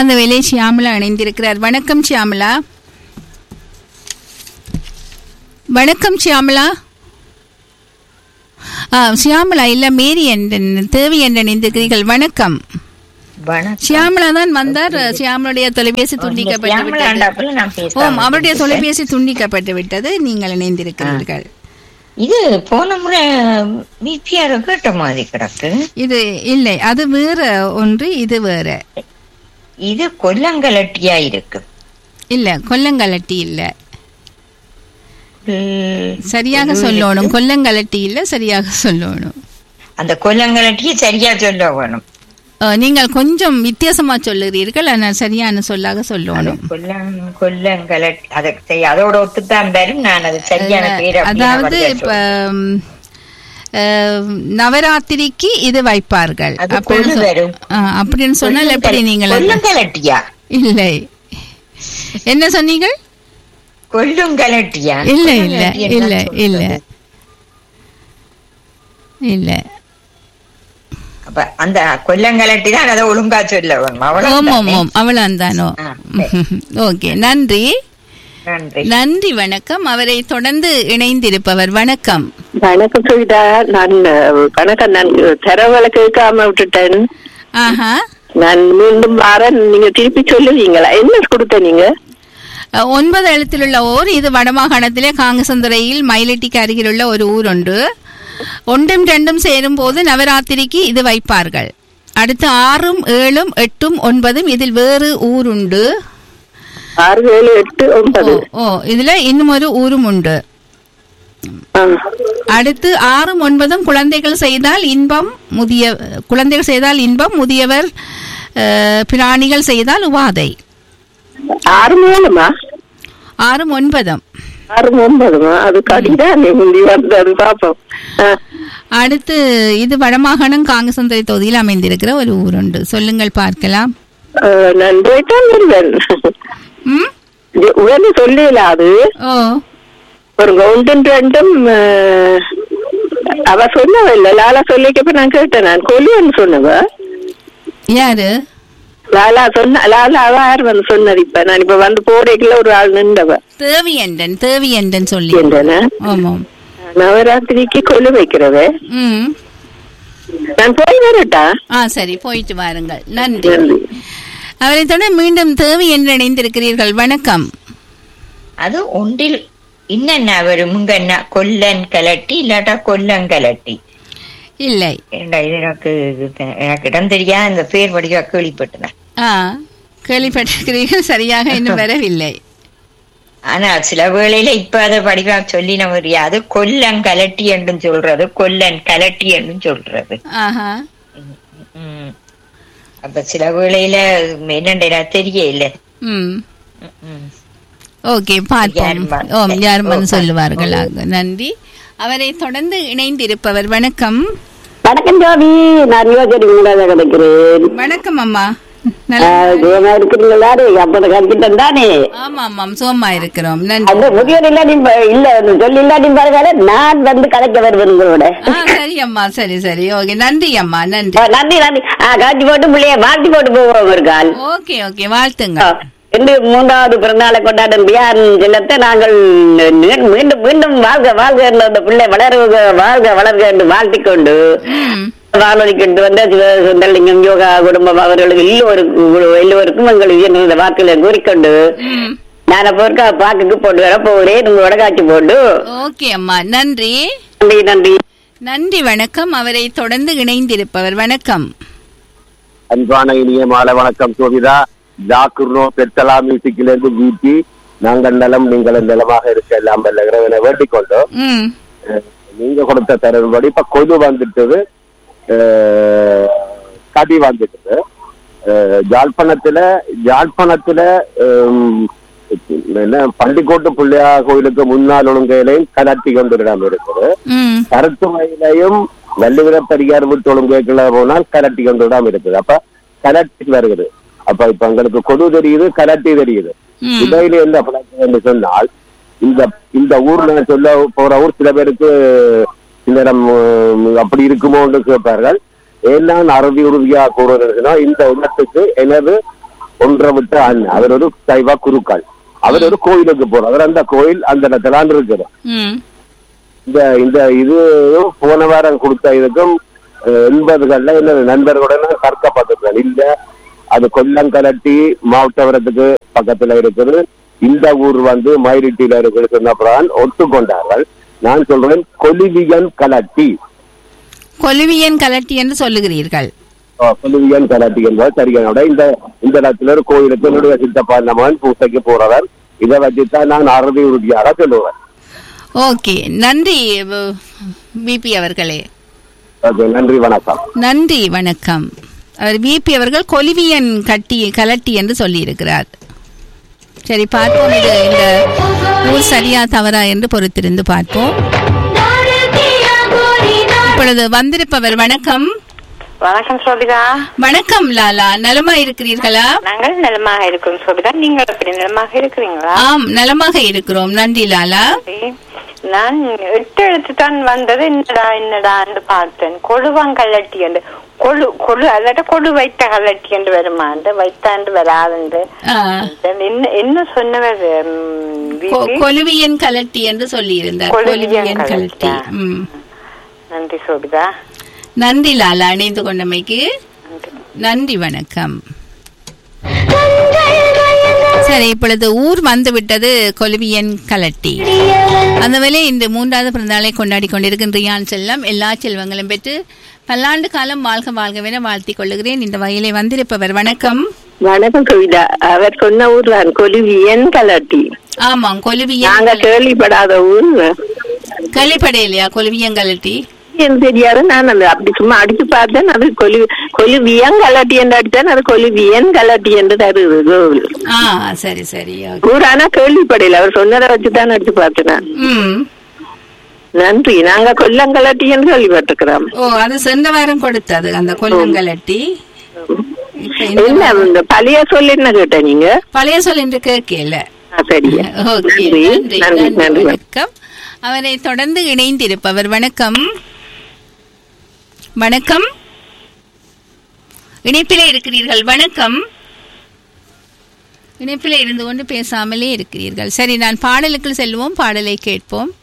அந்த வேலை ஷியாமலா இணைந்திருக்கிறார் வணக்கம் ஷியாமலா வணக்கம் ஷியாமலா ஆ ஷியாமலா இல்ல மேரி என்றன் தேவி என்று இணைந்திருக்கிறீர்கள் வணக்கம் வணக்கம் ஷியாமலா தான் வந்தார் ஷியாமலுடைய தொலைபேசி துண்டிக்கப்பட்டு விட்டது சியாமலாண்டாப்புல நான் ஓம் பேசாம அவருடைய இருந்தேன். தொலைபேசி துண்டிக்கப்பட்டு விட்டது நீங்கள் இணைந்திருக்கிறீர்கள் இது போன முறை பிபிஆர் கேட்ட மாதிரி கிடக்கு இது இல்லை அது வேற ஒன்று இது வேற இது கொல்லங்கலட்டியா இருக்கு இல்ல கொல்லங்கலட்டி இல்ல உம், சரியாக சொல்லணும் கொல்லங்கலட்டி இல்ல சரியாக சொல்லணும் அந்த கொல்லங்கலட்டியை சரியா சொல்ல வேணும் அஹ், நீங்கள் கொஞ்சம் வித்தியாசமா சொல்லுகிறீர்கள் ஆனால் சரியான சொல்லாக அது சொல்லணும் கொல்லம் கொல்லங்கலட்டி அதை சரி, அதோட ஒத்துத்தான் வரும் நான் அது சரியான பேர் அப்படியே நான் அதாவது வரியா இப்ப சொல்றேன். ம், அஹ், நவராத்திரிக்கு இது வைப்பார்கள் அது அப்படின்னு கொள்ளு சொ- வரும். அஹ், அப்படின்னு சொன்னால் எப்படி நீங்கள் அந்த- கொல்லங்கலட்டியா இல்லை என்ன சொன்னீங்க கொல்லுங்கலட்டியா இல்ல இல்ல கொல்லங்கலட்டி என்ன இல்ல இல்ல சொல்றது? இல்ல அப்ப அந்த கொல்லங்கலட்டி தான் அதை ஒழுங்கா சொல்ல வேணும் ஓம் அவ்வளவு ஓம் ஓம் அவளாந்தானோ ஆ, ஓகே நன்றி நன்றி நன்றி வணக்கம் அவரை தொடர்ந்து இணைந்திருப்பவர் வணக்கம் வணக்கம் சுவிதா நான் அஹ், வணக்கம் நான் தரவலை கேட்காம விட்டுட்டேன் ஆஹா நான் மீண்டும் வரேன் நீங்க திருப்பி சொல்லுவீங்களா என்ன கொடுத்த நீங்க அஹ், ஒன்பது எழுத்திலுள்ள ஊர் இது வடமாகாணத்திலே காங்கசந்துறையில் மயிலட்டிக்கு அருகிலுள்ள ஒரு ஊர் ஒன்று ஒன்றும் ரெண்டும் சேரும் போது நவராத்திரிக்கு இது வைப்பார்கள் அடுத்து ஆறும் ஏழும் எட்டும் ஒன்பதும் இதில் வேறு ஊர் உண்டு ஆறு ஏழு எட்டு ஒன்பது ஓ இதுல இன்னும் ஒரு ஊரும் உண்டு ஆ. அடுத்து ஆறும் ஒன்பதும் குழந்தைகள் செய்தால் இன்பம் முதிய குழந்தைகள் செய்தால் இன்பம் முதியவர் அஹ், பிராணிகள் செய்தால் உபாதை ஆறு மூணுமா ஆறும் ஒன்பதும் ஆறு ஒன்பதுமா அது கடிதான் முந்தி வந்தது பாப்போம் ஆ. அடுத்து இது வடமாகாணம் காங்கசந்தரை தொகுதியில் அமைந்திருக்கிற ஒரு ஊருண்டு சொல்லுங்கள் பார்க்கலாம் அஹ், நான் போயிட்டான் வருவேன் ம் இது உடனே சொல்லல அது ஓ ஒரு ஒன்றும் ரெண்டும் அஹ், அவ சொன்னவ இல்ல லாலா சொல்லிக்கப்ப நான் கேட்டேன் நான் கொல்லுவேன்னு சொன்னவ யாரு லாலா சொன்ன லாலா அவ யார் வந்து சொன்னது இப்ப நான் இப்ப வந்து போறேக்குள்ள ஒரு ஆள் நின்றவ தேவியண்டன் தேவியண்டன் சொல்லி என்றன ஆமாம் நவராத்திரிக்கு கொலு வைக்கிறவ ம் நான் போய் வரட்டா ஆ சரி போயிட்டு வாருங்கள் நன்றி நன்றி அவரை தொடர்ந்து மீண்டும் தேவி என்று இணைந்திருக்கிறீர்கள் வணக்கம் அது ஒன்றில் இன்னென்ன வரும் முங்கண்ணா கொல்லன் கலட்டி இல்லாட்டா கொல்லங்கலட்டி இல்லை ஏண்டா இது எனக்கு இது- எனக்கு இடம் தெரியாத இந்த பேர் வடிவா கேள்விப்பட்டேன் ஆ கேள்விப்பட்டிருக்கிறீர்கள் சரியாக இன்னும் வரவில்லை ஆனா சில வேளையில இப்ப அதை வடிவா சொல்லி நம்ம தெரியாது கொல்லன் கலட்டி என்றும் சொல்றது கொல்லன் கலட்டி என்றும் சொல்றது ஆஹா உம். அப்ப சில வேளையில என்னண்டா தெரியல ம் உம். ஓகே பார்ப்போம் யாரும் ஓம் யாரும் வந்து ஓ, சொல்லுவார்கள் ஆக, நன்றி அவரை தொடர்ந்து இணைந்திருப்பவர் வணக்கம் வணக்கம் ஜோபி நான் யோசனை உங்களாக கிடைக்கிறேன் வணக்கம் அம்மா நல்ல சுகமா இருக்கிறீங்களா அப்பத கற்கிட்டன் தானே ஆமா ஆமாம் சுகமா இருக்கிறோம் நன்றி அந்த முதியோர் இல்லாட்டி இல்ல சொல்லி இல்லாட்டி பாருங்க நான் வந்து கதைக்க வருவேன் உங்களோட ஆ சரி அம்மா சரி சரி ஓகே நன்றி அம்மா நன்றி ஆ, நன்றி நன்றி ஆ, காட்சி போட்டு பிள்ளைய வாழ்த்தி போட்டு போவோம் ஒரு கால் ஓகே ஓகே வாழ்த்துங்க ஆ, இன்று மூன்றாவது பிறந்தநாளை கொண்டாடும் பியான் செல்லத்தை நாங்கள் மீ- மீண்டும் மீண்டும் வாழ்க வாழ்க என்ற அந்த பிள்ளை வளருக வாழ்க வளர்க என்று வாழ்த்திக் கொண்டு ம் வானொலி கொண்டு வந்த சுந்தரலிங்கம் யோகா குடும்பம் அவர்களுக்கு எல்லோருக்கும் எல்லோருக்கும் எங்கள் உயர்ந்த வாக்குகளை கூறிக்கொண்டு ம் நான் அப்போ இருக்க பாக்குக்கு போட்டு வர போகிறேன் உங்களோட காட்சி போட்டு ஓகே அம்மா நன்றி நன்றி நன்றி நன்றி வணக்கம் அவரை தொடர்ந்து இணைந்திருப்பவர் வணக்கம் அன்பான இனிய மாலை வணக்கம் சோபிதா ஜாக்குர்னோ பெத்தலா மியூசிக்ல இருந்து வீட்டி நாங்கள் நலம் நீங்கள் நலமாக இருக்க எல்லாம் வல்ல இறைவனை வேண்டிக் கொண்டோம் ம் அஹ், நீங்க கொடுத்த தரவுபடி இப்ப கொது வந்துட்டது அஹ், கதி வந்துட்டது அஹ், யாழ்ப்பாணத்துல யாழ்ப்பாணத்துல ஹம், என்ன பண்டிகோட்டு பிள்ளையா கோயிலுக்கு முன்னாள் ஒழுங்கையிலையும் கலட்டி கொண்டிடம் இருக்குது ம் கருத்துமையிலையும் வள்ளுவிர பரிகார விட்டு ஒழுங்குகளை போனால் கலட்டி கொண்டுடாம இருக்குது அப்ப கலட்டி வருகிறது அப்ப இப்ப எங்களுக்கு கொடு தெரியுது கலட்டி தெரியுது ம் இடையில என்ன பழக்கம் என்று சொன்னால் இந்த இந்த ஊர்ல சொல்ல போற ஊர் சில பேருக்கு இந்த நம்ம அப்படி இருக்குமோ என்று கேட்பார்கள் ஏன்னா அறுதி உறுதியா கூறுவதுன்னா இந்த இடத்துக்கு எனது ஒன்றை விட்டு அண்ணன் அவர் ஒரு சைவ குருக்கள் அவர் ஒரு கோயிலுக்கு போறார் அவர் அந்த கோயில் அந்த இடத்துல இருக்குது ம் இந்த இந்த இது போன வாரம் கொடுத்த இதுக்கும் அஹ், எண்பதுகள்ல என்ன நண்பர்களுடன் கற்க பார்த்துருக்கேன் இல்ல அது கொல்லங்கலட்டி மாவட்டவரத்துக்கு பக்கத்துல இருக்குது இந்த ஊர் வந்து மயிரிட்டியில இருக்குது சொன்னப்புறம் ஒத்துக்கொண்டார்கள் நான் சொல்றேன் கொலிவியன் கலட்டி கொலுவியன் கலட்டி என்று சொல்லுகிறீர்கள் அஹ், கொலிவியன் கலட்டி என்பது சரியான இந்த இந்த இடத்துல ஒரு கோயிலுக்கு என்னுடைய சித்தப்பா இந்த மகன் பூசைக்கு போறவர் இதை வச்சுதான் நான் அறுதி உறுதியாக சொல்லுவேன் ஓகே நன்றி பிபி அவர்களே ஓகே நன்றி வணக்கம் நன்றி வணக்கம் அவர் பிபி அவர்கள் கொலிவியன் கட்டி கலட்டி என்று சொல்லியிருக்கிறார் சரி பார்ப்போம் இது இந்த ஊர் சரியா தவறா என்று பொறுத்திருந்து பார்ப்போம் இப்பொழுது வந்திருப்பவர் வணக்கம் வணக்கம் சோபிதா வணக்கம் லாலா நலமா இருக்கிறீர்களா நாங்கள் நலமாக இருக்கோம் சோபிதா நீங்கள் எப்படி நலமாக இருக்கிறீங்களா ஆம் நலமாக இருக்கிறோம் நன்றி லாலா சரி. நான் எட்டு எழுத்து தான் வந்தது என்னடா என்னடான்னு பார்த்தேன் கொழுவாங்கல்லட்டி என்று கொழு கொழு அல்லாட்ட கொழு வைத்த கல்லட்டி என்று வருமாண்டு வைத்தாண்டு வராதுண்டு ஆ, என்ன என்ன சொன்னவர் ம், கொ- வீதி? கொலுவியன் கலட்டி என்று சொல்லியிருந்தார் கொலுவியன் கொலுவியன் கலட்டி கலட்டியா? ம் நன்றி சோபிதா நன்றி லாலா இணைந்து கொண்டமைக்கு நன்றி வணக்கம் சரி இப்பொழுது ஊர் வந்து விட்டது கொலுவியன் கலட்டி அந்த வேலை இந்த மூன்றாவது பிறந்தநாளை கொண்டாடி கொண்டிருக்கின்ற ரியான் செல்லம் எல்லா செல்வங்களும் பெற்று பல்லாண்டு காலம் வாழ்க வாழ்கவென வாழ்த்திக் கொள்ளுகிறேன் இந்த வகையிலே வந்திருப்பவர் வணக்கம் வணக்கம் கவிதா அவர் சொன்ன ஊர் தான் கொலுவியன் கலட்டி ஆமாம் கொலுவியன் நாங்க கேள்விப்படாத ஊர் கள்ளிப்படையிலையா கொலுவியன் கலட்டி எனக்கு தெரியாது நான் அந்த அப்படி சும்மா அடிச்சு பார்த்தேன் அது கொலு கொலுவியன் கலட்டி என்று அடித்தேன் அது கொலுவியன் கலட்டி என்று தருது கோவில் ஆ சரி சரி okay. ஊர் ஆனா கேள்விப்படையில அவர் சொன்னதை வச்சுதான் அடிச்சு பார்த்தேன் நான். ம் நன்றி நாங்க கொல்லங்கலட்டி என்று கேள்விப்பட்டிருக்கிறோம் ஓ அது சென்ற வாரம் கொடுத்தது அந்த கொல்லங்கலட்டி இப்ப இந்த என்ன வாரம் இந்த பழைய சொல் என்ன கேட்ட நீங்க பழைய சொல் என்று கேட்கல ஆ, சரியா ஓகே நன்றி நன்றி நன்றி நன்றி நன்றி வணக்கம் அவரை தொடர்ந்து இணைந்திருப்பவர் வணக்கம் வணக்கம் இணைப்பிலே இருக்கிறீர்கள் வணக்கம் இணைப்பிலே இருந்து கொண்டு பேசாமலே இருக்கிறீர்கள் சரி நான் பாடலுக்குள் செல்வோம் பாடலை கேட்போம்